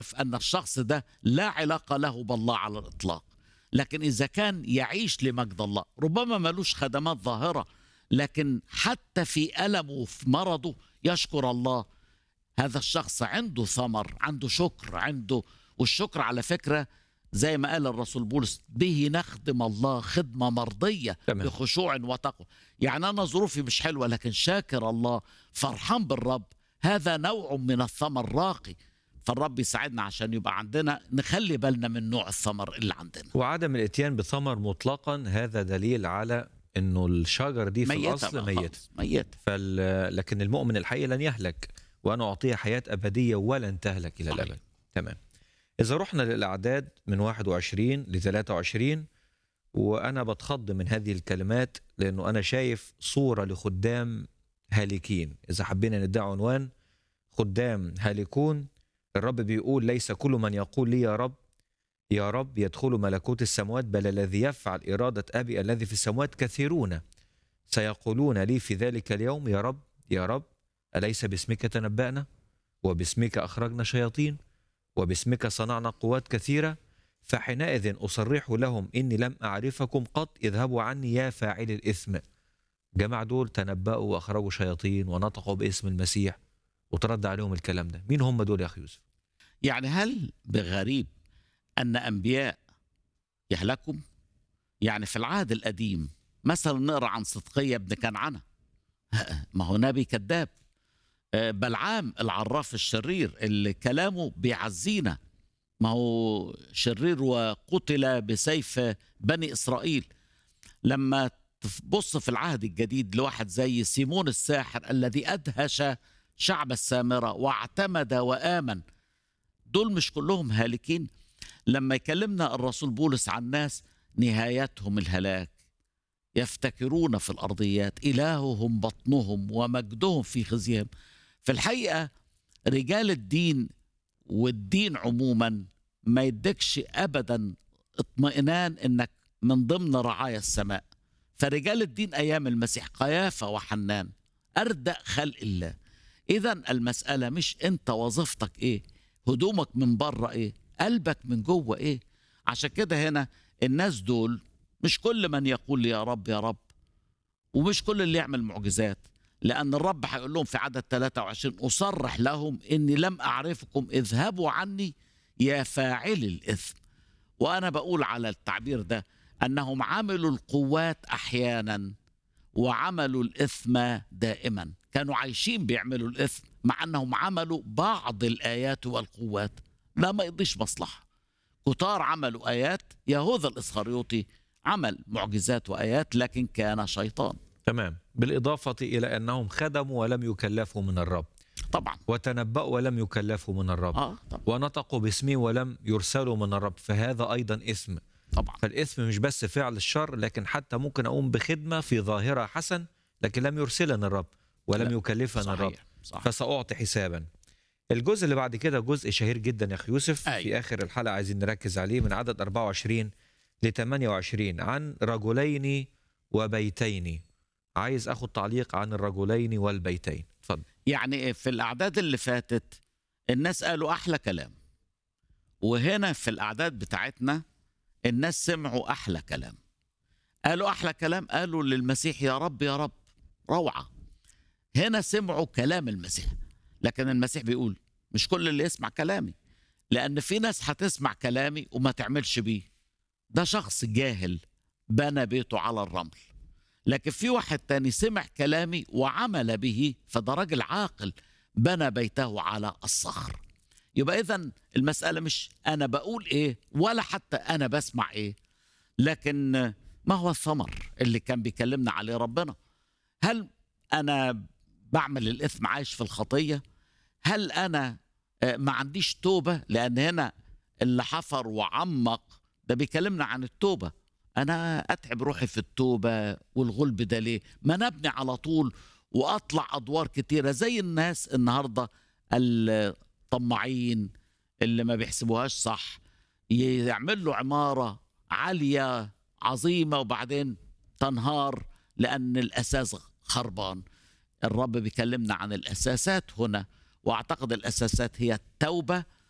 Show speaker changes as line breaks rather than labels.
أن الشخص ده لا علاقة له بالله على الإطلاق لكن إذا كان يعيش لمجد الله ربما ملوش خدمات ظاهرة لكن حتى في ألمه وفي مرضه يشكر الله هذا الشخص عنده ثمر عنده شكر عنده والشكر على فكرة زي ما قال الرسول بولس به نخدم الله خدمة مرضية
تمام.
بخشوع وتقوى يعني أنا ظروفي مش حلوة لكن شاكر الله فرحان بالرب هذا نوع من الثمر راقي فالرب يساعدنا عشان يبقى عندنا نخلي بالنا من نوع الثمر اللي عندنا
وعدم الاتيان بثمر مطلقا هذا دليل على انه الشجر دي في
ميتة
الاصل
بقى
ميت
خالص، ميتة
فال... لكن المؤمن الحقيقي لن يهلك وانا اعطيه حياه ابديه ولن تهلك الى
صحيح.
الابد تمام اذا رحنا للاعداد من 21 ل 23 وانا بتخض من هذه الكلمات لانه انا شايف صوره لخدام هالكين اذا حبينا ندعي عنوان خدام هالكون الرب بيقول ليس كل من يقول لي يا رب يا رب يدخل ملكوت السماوات بل الذي يفعل إرادة أبي الذي في السماوات كثيرون سيقولون لي في ذلك اليوم يا رب يا رب أليس باسمك تنبأنا وباسمك أخرجنا شياطين وباسمك صنعنا قوات كثيرة فحينئذ أصرح لهم إني لم أعرفكم قط اذهبوا عني يا فاعل الإثم جماعة دول تنبأوا وأخرجوا شياطين ونطقوا باسم المسيح وترد عليهم الكلام ده مين هم دول يا أخي يوسف
يعني هل بغريب أن أنبياء يهلكوا يعني في العهد القديم مثلا نقرأ عن صدقية ابن كنعانة ما هو نبي كذاب آه، بلعام العراف الشرير اللي كلامه بيعزينا ما هو شرير وقتل بسيف بني إسرائيل لما تبص في العهد الجديد لواحد زي سيمون الساحر الذي أدهش شعب السامرة واعتمد وآمن دول مش كلهم هالكين لما يكلمنا الرسول بولس عن ناس نهايتهم الهلاك يفتكرون في الأرضيات إلههم بطنهم ومجدهم في خزيهم في الحقيقة رجال الدين والدين عموما ما يدكش أبدا اطمئنان إنك من ضمن رعايا السماء فرجال الدين أيام المسيح قيافة وحنان أردأ خلق الله إذا المسألة مش أنت وظيفتك إيه هدومك من بره إيه قلبك من جوه إيه عشان كده هنا الناس دول مش كل من يقول لي يا رب يا رب ومش كل اللي يعمل معجزات لأن الرب هيقول لهم في عدد 23 أصرح لهم إني لم أعرفكم اذهبوا عني يا فاعلي الإثم وأنا بقول على التعبير ده أنهم عملوا القوات أحيانا وعملوا الإثم دائما كانوا عايشين بيعملوا الإثم مع أنهم عملوا بعض الآيات والقوات لا ما يقضيش مصلحة كتار عملوا آيات يهوذا الإسخريوطي عمل معجزات وآيات لكن كان شيطان
تمام بالإضافة إلى أنهم خدموا ولم يكلفوا من الرب
طبعا
وتنبأوا ولم يكلفوا من الرب
اه طبعا
ونطقوا باسمه ولم يرسلوا من الرب فهذا أيضا إثم
طبعا
فالإثم مش بس فعل الشر لكن حتى ممكن أقوم بخدمة في ظاهرة حسن لكن لم يرسلنا الرب ولم
لا،
يكلفنا الرب
صحيح صح
فسأعطي حسابا الجزء اللي بعد كده جزء شهير جدا يا أخي يوسف
أيوة.
في آخر الحلقة عايزين نركز عليه من عدد 24 ل 28 عن رجلين وبيتين عايز أخد تعليق عن الرجلين والبيتين اتفضل
يعني في الأعداد اللي فاتت الناس قالوا أحلى كلام وهنا في الأعداد بتاعتنا الناس سمعوا أحلى كلام قالوا أحلى كلام قالوا للمسيح يا رب يا رب روعة هنا سمعوا كلام المسيح لكن المسيح بيقول مش كل اللي يسمع كلامي لأن في ناس هتسمع كلامي وما تعملش بيه ده شخص جاهل بنى بيته على الرمل لكن في واحد تاني سمع كلامي وعمل به فده راجل عاقل بنى بيته على الصخر يبقى اذا المسألة مش أنا بقول إيه ولا حتى أنا بسمع إيه لكن ما هو الثمر اللي كان بيكلمنا عليه ربنا هل أنا بعمل الإثم عايش في الخطية هل أنا آه، ما عنديش توبة لأن هنا اللي حفر وعمق ده بيكلمنا عن التوبة أنا أتعب روحي في التوبة والغلب ده ليه ما نبني على طول وأطلع أدوار كتيرة زي الناس النهاردة الطماعين اللي ما بيحسبوهاش صح يعمل له عمارة عالية عظيمة وبعدين تنهار لأن الأساس خربان الرب بيكلمنا عن الأساسات هنا وأعتقد الأساسات هي التوبة